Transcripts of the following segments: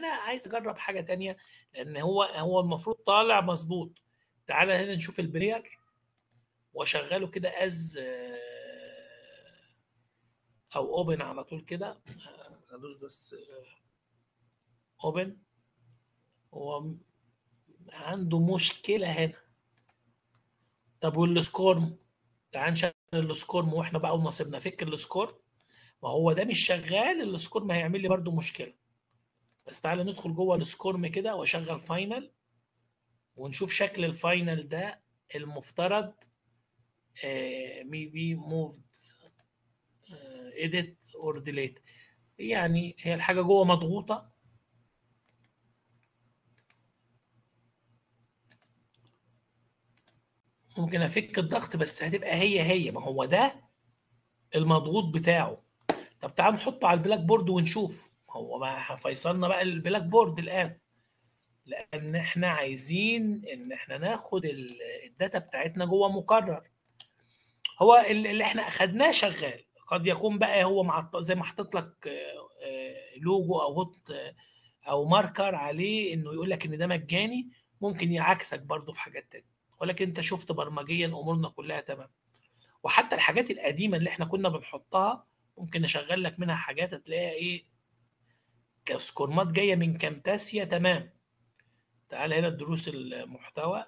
انا عايز اجرب حاجه تانية لان هو هو المفروض طالع مظبوط تعالى هنا نشوف البلاير واشغله كده از او اوبن على طول كده ادوس بس اوبن هو عنده مشكله هنا طب والسكورم تعال نشغل السكورم واحنا بقى اول ما سيبنا فك السكور ما هو ده مش شغال السكورم هيعمل لي برده مشكله بس تعالى ندخل جوه السكورم كده واشغل فاينل ونشوف شكل الفاينل ده المفترض مي بي موفد edit or delete يعني هي الحاجه جوه مضغوطه ممكن افك الضغط بس هتبقى هي هي ما هو ده المضغوط بتاعه طب تعال نحطه على البلاك بورد ونشوف هو ما فيصلنا بقى البلاك بورد الان لان احنا عايزين ان احنا ناخد الداتا بتاعتنا جوه مكرر هو اللي احنا اخدناه شغال قد يكون بقى هو مع زي ما حاطط لك لوجو او هوت او ماركر عليه انه يقول لك ان ده مجاني ممكن يعكسك برضه في حاجات تانية ولكن انت شفت برمجيا امورنا كلها تمام وحتى الحاجات القديمه اللي احنا كنا بنحطها ممكن نشغل لك منها حاجات هتلاقيها ايه كسكورمات جايه من كامتاسيا تمام تعال هنا دروس المحتوى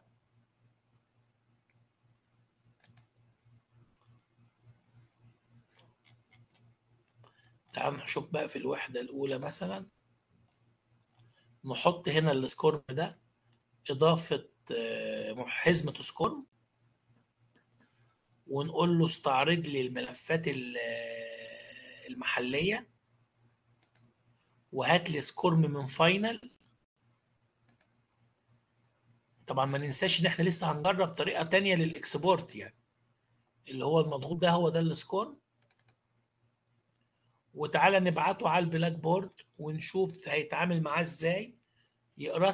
تعال نشوف بقى في الوحدة الأولى مثلا نحط هنا السكورم ده إضافة حزمة سكورم ونقول له استعرض لي الملفات المحلية وهات لي سكورم من فاينل طبعا ما ننساش ان احنا لسه هنجرب طريقة تانية للاكسبورت يعني اللي هو المضغوط ده هو ده السكورم وتعالى نبعته على البلاك بورد ونشوف هيتعامل معاه ازاي يقرا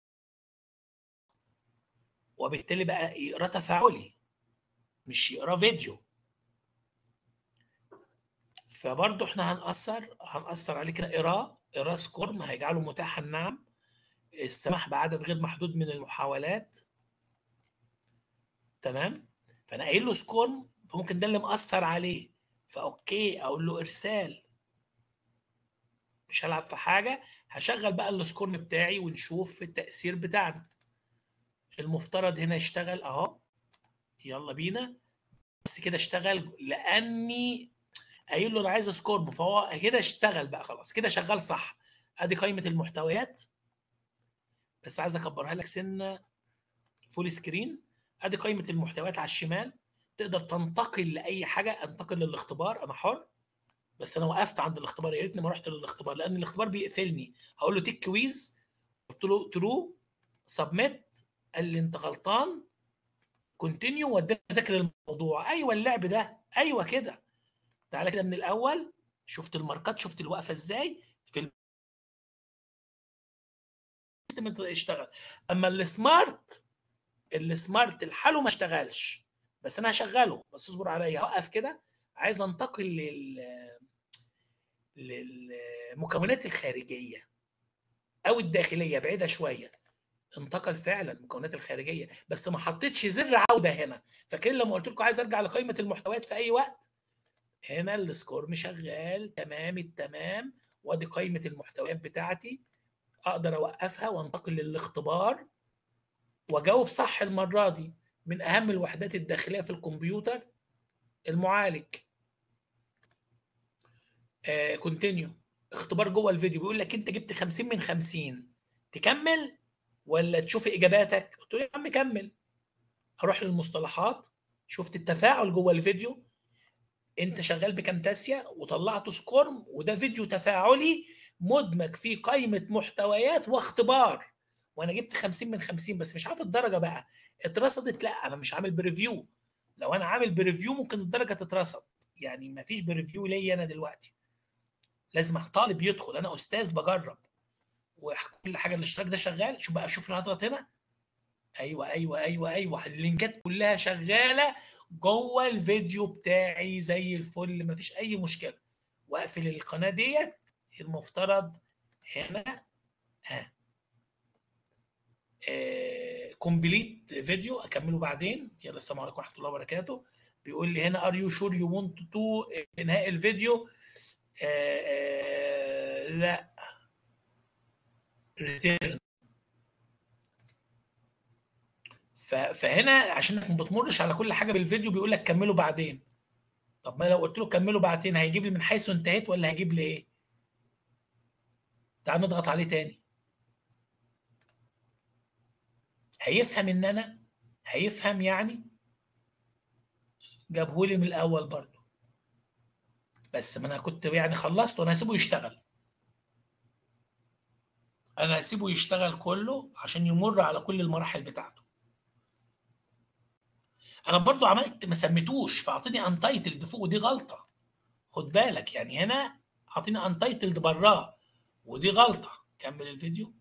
وبالتالي بقى يقرا تفاعلي مش يقرا فيديو فبرضه احنا هنأثر هنأثر عليه كده قراء قراء سكورم هيجعله متاحا نعم السماح بعدد غير محدود من المحاولات تمام فانا قايل له سكورم فممكن ده اللي مأثر عليه فاوكي اقول له ارسال مش هلعب في حاجه هشغل بقى السكورم بتاعي ونشوف التاثير بتاعنا المفترض هنا يشتغل اهو يلا بينا بس كده اشتغل لاني قايل له انا عايز سكورم فهو كده اشتغل بقى خلاص كده شغال صح ادي قائمه المحتويات بس عايز اكبرها لك سنه فول سكرين ادي قائمه المحتويات على الشمال تقدر تنتقل لاي حاجه انتقل للاختبار انا حر بس انا وقفت عند الاختبار يا ريتني ما رحت للاختبار لان الاختبار بيقفلني هقول له تيك كويز قلت له ترو سبميت قال لي انت غلطان كونتينيو ودينا اذاكر الموضوع ايوه اللعب ده ايوه كده تعالى كده من الاول شفت الماركات شفت الوقفه ازاي في السيستم اشتغل اما السمارت السمارت لحاله ما اشتغلش بس انا هشغله بس اصبر عليا هوقف كده عايز انتقل لل للمكونات الخارجيه او الداخليه بعيده شويه انتقل فعلا المكونات الخارجيه بس ما حطيتش زر عوده هنا فاكرين لما قلت لكم عايز ارجع لقائمه المحتويات في اي وقت هنا السكور شغال تمام التمام وادي قائمه المحتويات بتاعتي اقدر اوقفها وانتقل للاختبار واجاوب صح المره دي من اهم الوحدات الداخليه في الكمبيوتر المعالج كونتينيو آه اختبار جوه الفيديو بيقول لك انت جبت 50 من 50 تكمل ولا تشوف اجاباتك قلت له يا عم كمل اروح للمصطلحات شفت التفاعل جوه الفيديو انت شغال بكامتاسيا وطلعت سكورم وده فيديو تفاعلي مدمج فيه قائمه محتويات واختبار وانا جبت 50 من 50 بس مش عارف الدرجه بقى اترصدت لا انا مش عامل بريفيو لو انا عامل بريفيو ممكن الدرجه تترصد يعني ما فيش بريفيو ليا انا دلوقتي لازم طالب يدخل انا استاذ بجرب وكل حاجه الاشتراك ده شغال شوف بقى شوف لو هضغط هنا ايوه ايوه ايوه ايوه اللينكات كلها شغاله جوه الفيديو بتاعي زي الفل مفيش اي مشكله واقفل القناه ديت المفترض هنا كومبليت فيديو اكمله بعدين يلا السلام عليكم ورحمه الله وبركاته بيقول لي هنا ار يو شور يو ونت تو انهاء الفيديو آه آه لا ريتيرن فهنا عشان ما بتمرش على كل حاجه بالفيديو بيقول لك كمله بعدين طب ما لو قلت له كمله بعدين هيجيب لي من حيث انتهيت ولا هيجيب لي ايه تعال نضغط عليه تاني هيفهم ان انا هيفهم يعني جابهولي من الاول برضو بس ما انا كنت يعني خلصت وانا هسيبه يشتغل انا هسيبه يشتغل كله عشان يمر على كل المراحل بتاعته انا برضو عملت ما سميتوش فاعطيني انتايتلد فوق ودي غلطه خد بالك يعني هنا اعطيني انتايتلد براه ودي غلطه كمل الفيديو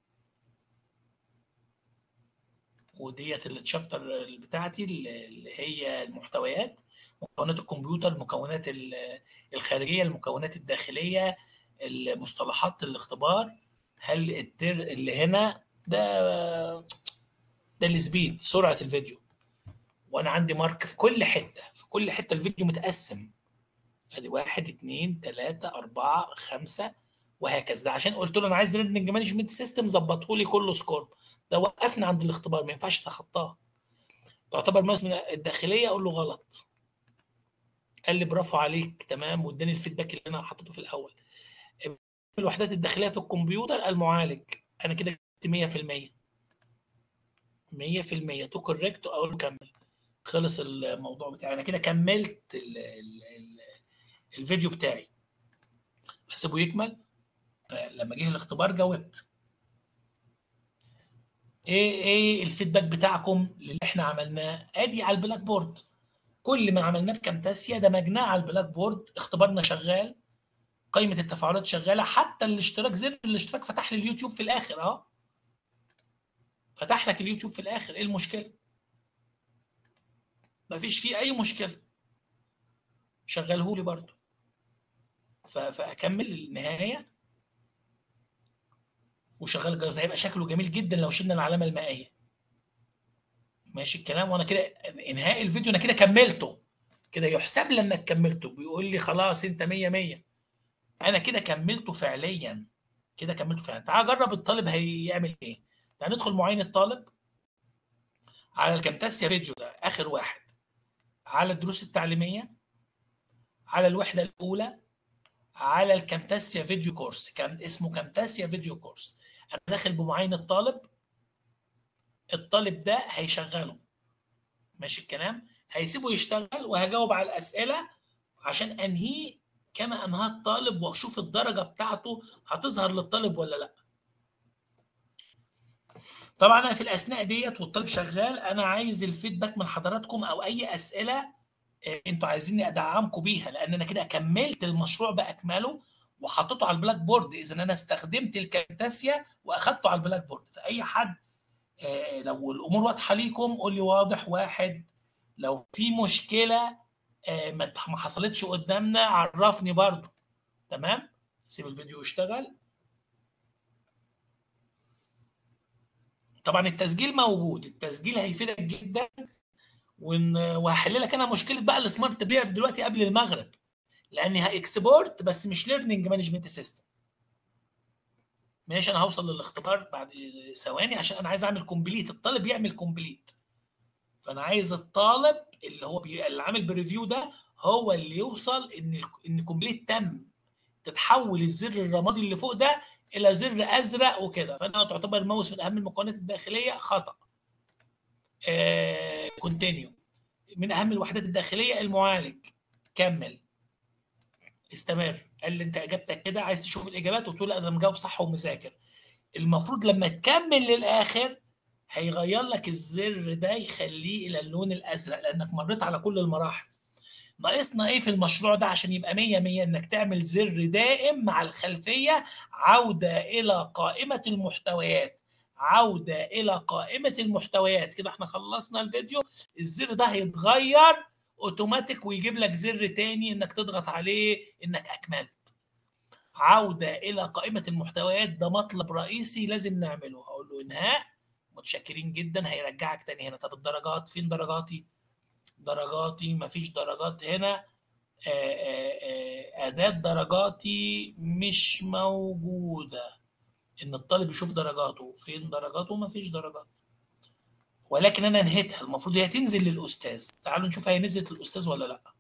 وديت التشابتر بتاعتي اللي هي المحتويات مكونات الكمبيوتر المكونات الخارجيه المكونات الداخليه المصطلحات الاختبار هل التر اللي هنا ده ده السبيد سرعه الفيديو وانا عندي مارك في كل حته في كل حته الفيديو متقسم ادي واحد اثنين ثلاثة أربعة خمسة وهكذا ده عشان قلت له انا عايز ليرنينج مانجمنت سيستم ظبطه لي كله سكور ده وقفنا عند الاختبار ما ينفعش اتخطاه تعتبر ماوس من الداخليه اقول له غلط قال لي برافو عليك تمام واداني الفيدباك اللي انا حطيته في الاول الوحدات الداخليه في الكمبيوتر المعالج انا كده جبت 100% 100% تو كوريكت اقول له كمل خلص الموضوع بتاعي انا كده كملت ال ال ال الفيديو بتاعي هسيبه يكمل لما جه الاختبار جاوبت ايه ايه الفيدباك بتاعكم اللي احنا عملناه ادي على البلاك بورد كل ما عملناه بكامتاسيا دمجناه على البلاك بورد اختبارنا شغال قائمه التفاعلات شغاله حتى الاشتراك زر الاشتراك فتح لي اليوتيوب في الاخر اهو فتح لك اليوتيوب في الاخر ايه المشكله مفيش فيه اي مشكله شغله لي برضه فاكمل النهايه وشغال الجرس هيبقى شكله جميل جدا لو شلنا العلامه المائيه ماشي الكلام وانا كده انهاء الفيديو انا كده كملته كده يحسب لي انك كملته بيقول لي خلاص انت 100 100 انا كده كملته فعليا كده كملته فعليا تعال جرب الطالب هيعمل ايه تعال ندخل معين الطالب على الكامتاسيا فيديو ده اخر واحد على الدروس التعليميه على الوحده الاولى على الكامتاسيا فيديو كورس كان اسمه كامتاسيا فيديو كورس انا داخل بمعين الطالب الطالب ده هيشغله ماشي الكلام هيسيبه يشتغل وهجاوب على الاسئله عشان انهيه كما انهى الطالب واشوف الدرجه بتاعته هتظهر للطالب ولا لا طبعا انا في الاثناء ديت والطالب شغال انا عايز الفيدباك من حضراتكم او اي اسئله انتوا عايزيني ادعمكم بيها لان انا كده كملت المشروع باكمله وحطيته على البلاك بورد اذا انا استخدمت الكامتاسيا واخدته على البلاك بورد فاي حد لو الامور واضحه ليكم قول لي واضح واحد لو في مشكله ما حصلتش قدامنا عرفني برضو تمام سيب الفيديو يشتغل طبعا التسجيل موجود التسجيل هيفيدك جدا وهحل لك انا مشكله بقى السمارت بيع دلوقتي قبل المغرب لاني هاكسبورت بس مش ليرنينج مانجمنت سيستم ماشي انا هوصل للاختبار بعد ثواني عشان انا عايز اعمل كومبليت الطالب يعمل كومبليت فانا عايز الطالب اللي هو بي... اللي عامل بريفيو ده هو اللي يوصل ان ان كومبليت تم تتحول الزر الرمادي اللي فوق ده الى زر ازرق وكده فانا تعتبر الماوس من اهم المكونات الداخليه خطا كونتينيو من اهم الوحدات الداخليه المعالج كمل استمر قال لي انت اجابتك كده عايز تشوف الاجابات وتقول انا مجاوب صح ومذاكر المفروض لما تكمل للاخر هيغير لك الزر ده يخليه الى اللون الازرق لانك مريت على كل المراحل ناقصنا ايه في المشروع ده عشان يبقى 100 100 انك تعمل زر دائم مع الخلفيه عوده الى قائمه المحتويات عوده الى قائمه المحتويات كده احنا خلصنا الفيديو الزر ده هيتغير اوتوماتيك ويجيب لك زر تاني انك تضغط عليه انك اكملت عوده الى قائمه المحتويات ده مطلب رئيسي لازم نعمله هقول له انهاء متشكرين جدا هيرجعك تاني هنا طب الدرجات فين درجاتي درجاتي مفيش درجات هنا أداة درجاتي مش موجودة إن الطالب يشوف درجاته فين درجاته مفيش درجات ولكن أنا نهيتها المفروض هي تنزل للأستاذ تعالوا نشوف هي نزلت للأستاذ ولا لأ